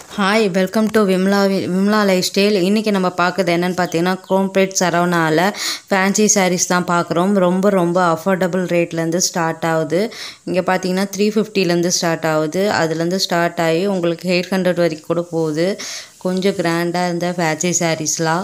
hi welcome to Vimla Vimla லைஃப் ஸ்டைல் இன்றைக்கி நம்ம பார்க்குறது என்னென்னு பார்த்தீங்கன்னா குரோம்பேட் சரவணாவில் ஃபேன்சி சாரீஸ் தான் பார்க்குறோம் ரொம்ப ரொம்ப அஃபோர்டபுள் ரேட்லேருந்து ஸ்டார்ட் ஆகுது இங்கே பார்த்தீங்கன்னா த்ரீ ஃபிஃப்டிலேருந்து ஸ்டார்ட் ஆகுது அதுலேருந்து ஸ்டார்ட் ஆகி உங்களுக்கு எயிட் ஹண்ட்ரட் வரைக்கும் கூட போகுது கொஞ்சம் கிராண்டாக இருந்த ஃபேன்சி சாரீஸ்லாம்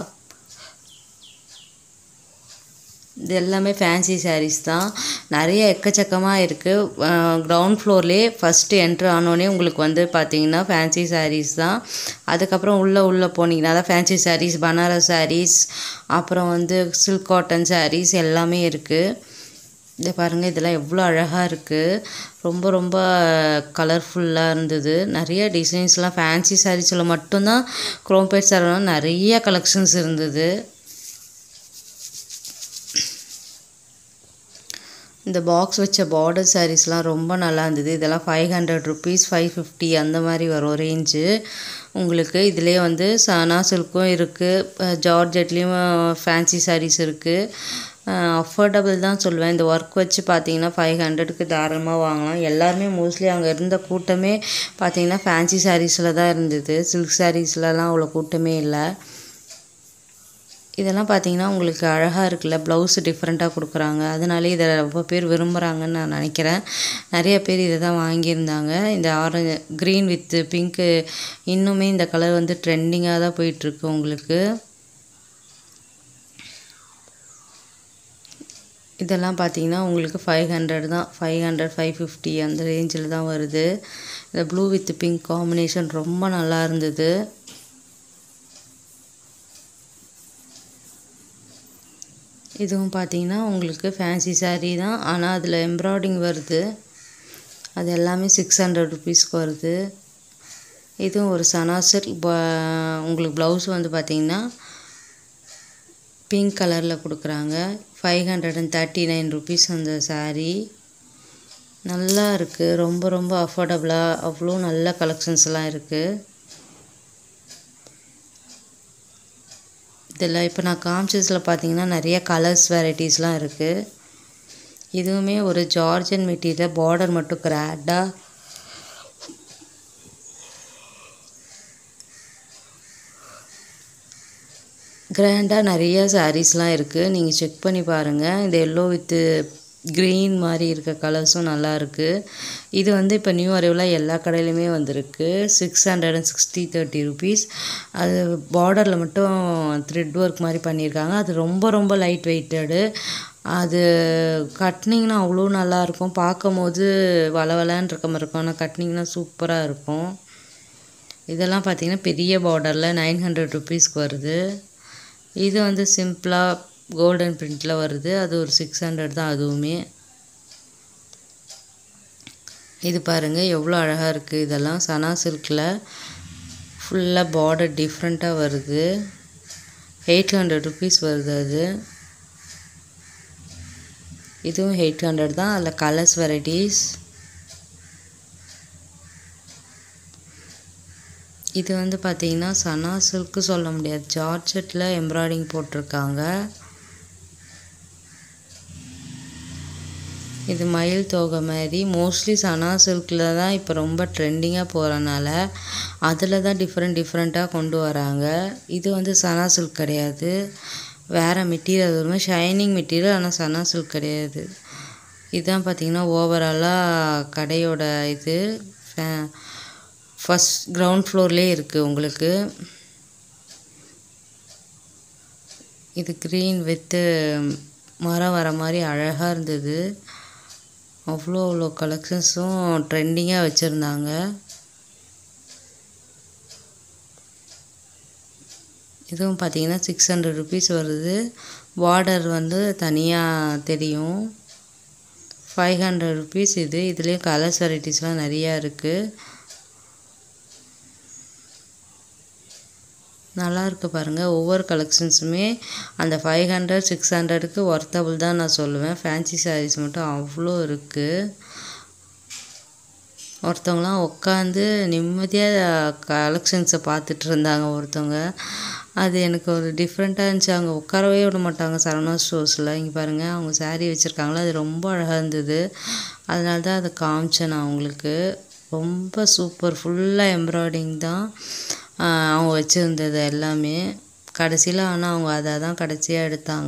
இது எல்லாமே ஃபேன்சி சாரீஸ் தான் நிறைய எக்கச்சக்கமாக இருக்குது கிரவுண்ட் ஃப்ளோர்லேயே ஃபஸ்ட்டு என்ட்ரு ஆனோடனே உங்களுக்கு வந்து பார்த்தீங்கன்னா ஃபேன்சி சாரீஸ் தான் அதுக்கப்புறம் உள்ளே உள்ளே போனீங்கன்னா தான் ஃபேன்சி சாரீஸ் பனாரஸ் சாரீஸ் அப்புறம் வந்து சில்க் காட்டன் சாரீஸ் எல்லாமே இருக்குது இதை பாருங்கள் இதெல்லாம் எவ்வளோ அழகாக இருக்குது ரொம்ப ரொம்ப கலர்ஃபுல்லாக இருந்தது நிறைய டிசைன்ஸ்லாம் ஃபேன்சி சாரீஸில் மட்டும்தான் குரோம்பேட் சரவணா நிறைய கலெக்ஷன்ஸ் இருந்தது இந்த பாக்ஸ் வச்ச பார்டர் சாரீஸ்லாம் ரொம்ப நல்லா இருந்தது இதெல்லாம் five hundred rupees five fifty அந்த மாதிரி வரும் ரேஞ்சு உங்களுக்கு இதிலே வந்து சனா சில்க்கும் இருக்குது ஜார்ஜெட்லேயும் ஃபேன்சி சாரீஸ் இருக்குது அஃபோர்டபுள் தான் சொல்லுவேன் இந்த ஒர்க் வச்சு பார்த்தீங்கன்னா ஃபைவ் ஹண்ட்ரடுக்கு தாராளமாக வாங்கலாம் எல்லாருமே மோஸ்ட்லி அங்கே இருந்த கூட்டமே பார்த்தீங்கன்னா ஃபேன்சி சாரீஸில் தான் இருந்தது சில்க் சாரீஸ்லலாம் அவ்வளோ கூட்டமே இல்லை இதெல்லாம் பார்த்தீங்கன்னா உங்களுக்கு அழகாக இருக்குல்ல ப்ளவுஸ் டிஃப்ரெண்ட்டாக கொடுக்குறாங்க அதனாலே இதை ரொம்ப பேர் விரும்புகிறாங்கன்னு நான் நினைக்கிறேன் நிறைய பேர் இதை தான் வாங்கியிருந்தாங்க இந்த ஆரஞ்சு க்ரீன் வித்து பிங்க்கு இன்னுமே இந்த கலர் வந்து ட்ரெண்டிங்காக தான் போயிட்டுருக்கு உங்களுக்கு இதெல்லாம் பார்த்தீங்கன்னா உங்களுக்கு ஃபைவ் ஹண்ட்ரட் தான் ஃபைவ் ஹண்ட்ரட் ஃபைவ் ஃபிஃப்டி அந்த ரேஞ்சில் தான் வருது இந்த ப்ளூ வித் பிங்க் காம்பினேஷன் ரொம்ப நல்லா இருந்தது இதுவும் பார்த்தீங்கன்னா உங்களுக்கு ஃபேன்சி சாரீ தான் ஆனால் அதில் எம்ப்ராய்டிங் வருது அது எல்லாமே சிக்ஸ் ஹண்ட்ரட் ருபீஸ்க்கு வருது இதுவும் ஒரு சனாசர் உங்களுக்கு ப்ளவுஸ் வந்து பார்த்தீங்கன்னா பிங்க் கலரில் கொடுக்குறாங்க five hundred and thirty nine rupees அந்த சாரீ நல்லா இருக்குது ரொம்ப ரொம்ப அஃபோர்டபுளாக அவ்வளோ நல்ல கலெக்ஷன்ஸ்லாம் இருக்குது இதில் இப்போ நான் காமிச்சஸில் பார்த்தீங்கன்னா நிறைய கலர்ஸ் வெரைட்டிஸ்லாம் இருக்குது இதுவுமே ஒரு ஜார்ஜன் மெட்டீரியல் பார்டர் மட்டும் கிராண்டாக கிராண்டாக நிறைய சாரீஸ்லாம் இருக்குது நீங்கள் செக் பண்ணி பாருங்கள் இந்த எல்லோ வித்து க்ரீன் மாதிரி இருக்க கலர்ஸும் நல்லா இருக்குது இது வந்து இப்போ நியூ அரைவலாக எல்லா கடையிலுமே வந்திருக்கு six hundred and sixty thirty rupees அது பார்டரில் மட்டும் த்ரெட் ஒர்க் மாதிரி பண்ணியிருக்காங்க அது ரொம்ப ரொம்ப லைட் வெயிட்டடு அது கட்டினிங்கன்னா அவ்வளோ நல்லாயிருக்கும் பார்க்கும் போது வளவலன்னு இருக்க மாதிரி இருக்கும் ஆனால் கட்டினிங்கன்னா சூப்பராக இருக்கும் இதெல்லாம் பார்த்திங்கன்னா பெரிய பார்டரில் நைன் ஹண்ட்ரட் ருபீஸ்க்கு வருது இது வந்து சிம்பிளாக கோல்டன் பிரிண்டில் வருது அது ஒரு சிக்ஸ் ஹண்ட்ரட் தான் அதுவுமே இது பாருங்கள் எவ்வளோ அழகாக இருக்குது இதெல்லாம் சனா சில்கில் ஃபுல்லாக பார்டர் டிஃப்ரெண்ட்டாக வருது எயிட் ஹண்ட்ரட் ருபீஸ் வருது அது இதுவும் எயிட் ஹண்ட்ரட் தான் அதில் கலர்ஸ் வெரைட்டிஸ் இது வந்து பார்த்திங்கன்னா சனா சில்க்கு சொல்ல முடியாது ஜார்ஜெட்டில் எம்ப்ராய்டிங் போட்டிருக்காங்க இது மயில் தோகை மாதிரி மோஸ்ட்லி சனா சில்கில் தான் இப்போ ரொம்ப ட்ரெண்டிங்காக போகிறனால அதில் தான் டிஃப்ரெண்ட் டிஃப்ரெண்ட்டாக கொண்டு வராங்க இது வந்து சனா சில்க் கிடையாது வேறு மெட்டீரியல் வருமா ஷைனிங் மெட்டீரியல் ஆனால் சனா சில்க் கிடையாது இதுதான் பார்த்திங்கன்னா ஓவராலாக கடையோட இது ஃபஸ்ட் கிரவுண்ட் ஃப்ளோர்லேயே இருக்குது உங்களுக்கு இது க்ரீன் வித்து மரம் வர மாதிரி அழகாக இருந்தது அவ்வளோ அவ்வளோ கலெக்ஷன்ஸும் ட்ரெண்டிங்காக வச்சுருந்தாங்க இதுவும் பார்த்தீங்கன்னா சிக்ஸ் ஹண்ட்ரட் ருபீஸ் வருது பார்டர் வந்து தனியாக தெரியும் ஃபைவ் ஹண்ட்ரட் ருபீஸ் இது இதுலேயும் கலர்ஸ் வெரைட்டிஸ்லாம் நிறையா இருக்குது நல்லா இருக்குது பாருங்கள் ஒவ்வொரு கலெக்ஷன்ஸுமே அந்த ஃபைவ் ஹண்ட்ரட் சிக்ஸ் ஹண்ட்ரடுக்கு ஒர்த்தபிள் தான் நான் சொல்லுவேன் ஃபேன்சி சாரீஸ் மட்டும் அவ்வளோ இருக்குது ஒருத்தவங்களாம் உட்காந்து நிம்மதியாக கலெக்ஷன்ஸை பார்த்துட்டு இருந்தாங்க ஒருத்தவங்க அது எனக்கு ஒரு டிஃப்ரெண்ட்டாக இருந்துச்சு அங்கே உட்காரவே விட மாட்டாங்க சரவணா ஸ்டோர்ஸில் இங்கே பாருங்கள் அவங்க சாரீ வச்சுருக்காங்களா அது ரொம்ப அழகாக இருந்தது அதனால தான் அதை காமிச்சேன் நான் உங்களுக்கு ரொம்ப சூப்பர் ஃபுல்லாக எம்ப்ராய்டிங் தான் ஆஹ் அவங்க வச்சுருந்தது எல்லாமே கடைசியில் ஆனால் அவங்க அதை தான் கடைசியாக எடுத்தாங்க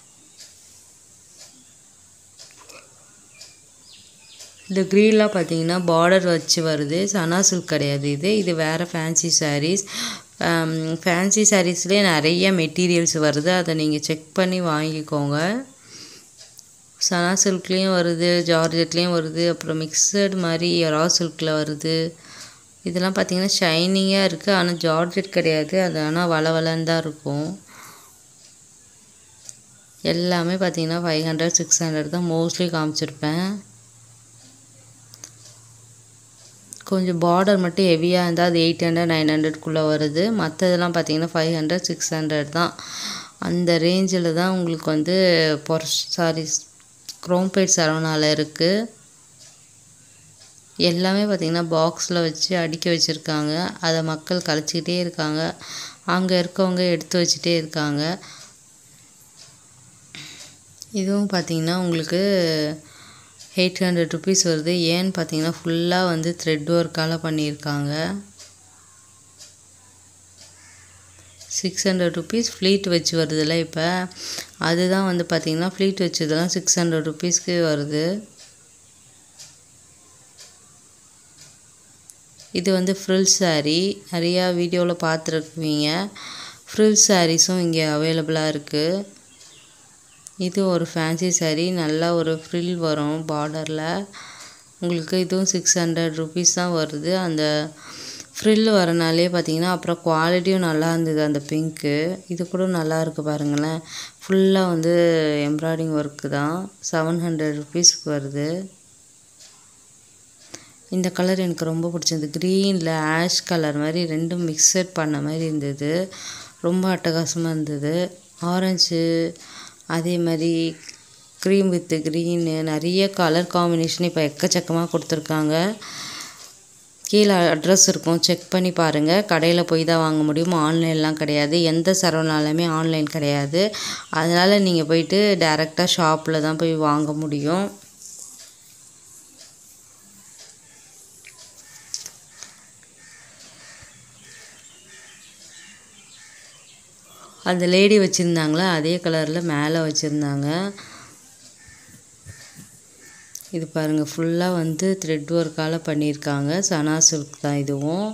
இந்த க்ரீன்லாம் பார்த்தீங்கன்னா பார்டர் வச்சு வருது சனா சில்க் கிடையாது இது இது வேறு ஃபேன்சி சாரீஸ் ஃபேன்சி சாரீஸ்லேயே நிறைய மெட்டீரியல்ஸ் வருது அதை நீங்கள் செக் பண்ணி வாங்கிக்கோங்க சனா சில்க்லேயும் வருது ஜார்ஜெட்லேயும் வருது அப்புறம் மிக்சட் மாதிரி ரா சில்கில் வருது இதெல்லாம் பார்த்தீங்கன்னா ஷைனிங்காக இருக்குது ஆனால் ஜார்ஜெட் கிடையாது அது ஆனால் வளவலன்னு தான் இருக்கும் எல்லாமே பார்த்தீங்கன்னா ஃபைவ் ஹண்ட்ரட் சிக்ஸ் ஹண்ட்ரட் தான் மோஸ்ட்லி காமிச்சிருப்பேன் கொஞ்சம் பார்டர் மட்டும் ஹெவியாக இருந்தால் அது எயிட் ஹண்ட்ரட் நைன் ஹண்ட்ரட்குள்ளே வருது மற்றதெல்லாம் பார்த்தீங்கன்னா ஃபைவ் ஹண்ட்ரட் சிக்ஸ் ஹண்ட்ரட் தான் அந்த ரேஞ்சில் தான் உங்களுக்கு வந்து பொர் சாரீஸ் குரோம்பேட் சரவணாவில் இருக்குது எல்லாமே பார்த்திங்கன்னா பாக்ஸில் வச்சு அடுக்கி வச்சுருக்காங்க அதை மக்கள் கழிச்சிக்கிட்டே இருக்காங்க அங்கே இருக்கவங்க எடுத்து வச்சுட்டே இருக்காங்க இதுவும் பார்த்திங்கன்னா உங்களுக்கு எயிட் ஹண்ட்ரட் ருபீஸ் வருது ஏன்னு பார்த்தீங்கன்னா ஃபுல்லாக வந்து த்ரெட் ஒர்க்கால் பண்ணியிருக்காங்க சிக்ஸ் ஹண்ட்ரட் ருபீஸ் ஃப்ளீட் வச்சு வருதுல்ல இப்போ அதுதான் வந்து பார்த்திங்கன்னா ஃப்ளீட் வச்சதெல்லாம் சிக்ஸ் ஹண்ட்ரட் ருபீஸ்க்கு வருது இது வந்து ஃப்ரில் saree நிறையா வீடியோவில் பார்த்துருக்குவீங்க ஃப்ரில் சாரீஸும் இங்கே அவைலபிளாக இருக்குது இது ஒரு ஃபேன்சி saree நல்லா ஒரு ஃப்ரில் வரும் பார்டரில் உங்களுக்கு இதுவும் சிக்ஸ் ஹண்ட்ரட் ருபீஸ் தான் வருது அந்த ஃப்ரில் வரனாலே பார்த்தீங்கன்னா அப்புறம் குவாலிட்டியும் நல்லா இருந்தது அந்த பிங்க்கு இது கூட நல்லா இருக்கு பாருங்களேன் ஃபுல்லாக வந்து எம்ப்ராய்டிங் ஒர்க்கு தான் செவன் ஹண்ட்ரட் ருபீஸ்க்கு வருது இந்த கலர் எனக்கு ரொம்ப பிடிச்சது க்ரீனில் ஆஷ் கலர் மாதிரி ரெண்டும் மிக்சட் பண்ண மாதிரி இருந்தது ரொம்ப அட்டகாசமாக இருந்தது ஆரஞ்சு அதே மாதிரி க்ரீம் வித் க்ரீனு நிறைய கலர் காம்பினேஷன் இப்போ எக்கச்சக்கமாக கொடுத்துருக்காங்க கீழே அட்ரஸ் இருக்கும் செக் பண்ணி பாருங்கள் கடையில் போய் தான் வாங்க முடியும் ஆன்லைன்லாம் கிடையாது எந்த சரவணாலுமே ஆன்லைன் கிடையாது அதனால் நீங்கள் போயிட்டு டேரெக்டாக ஷாப்பில் தான் போய் வாங்க முடியும் அந்த லேடி வச்சுருந்தாங்களா அதே கலரில் மேலே வச்சுருந்தாங்க இது பாருங்கள் ஃபுல்லாக வந்து த்ரெட் ஒர்க்கால் பண்ணியிருக்காங்க சனா சில்க் தான் இதுவும்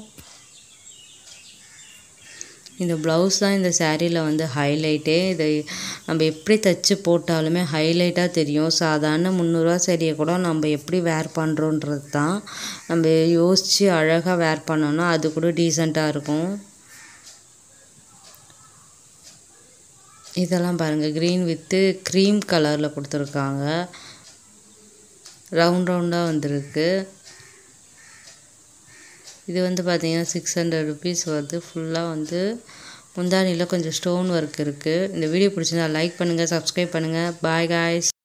இந்த ப்ளவுஸ் தான் இந்த சேரீயில் வந்து ஹைலைட்டே இதை நம்ம எப்படி தைச்சு போட்டாலுமே ஹைலைட்டாக தெரியும் சாதாரண முந்நூறுரூவா சேரீயை கூட நம்ம எப்படி வேர் பண்ணுறோன்றது தான் நம்ம யோசித்து அழகாக வேர் பண்ணோன்னா அது கூட டீசெண்டாக இருக்கும் இதெல்லாம் பாருங்கள் க்ரீன் வித்து க்ரீம் கலரில் கொடுத்துருக்காங்க ரவுண்ட் ரவுண்டாக வந்திருக்கு இது வந்து பார்த்தீங்கன்னா சிக்ஸ் ஹண்ட்ரட் ருபீஸ் வருது ஃபுல்லாக வந்து முந்தானியில் கொஞ்சம் ஸ்டோன் ஒர்க் இருக்குது இந்த வீடியோ பிடிச்சிருந்தா லைக் பண்ணுங்கள் சப்ஸ்கிரைப் பண்ணுங்கள் பாய் காய்ஸ்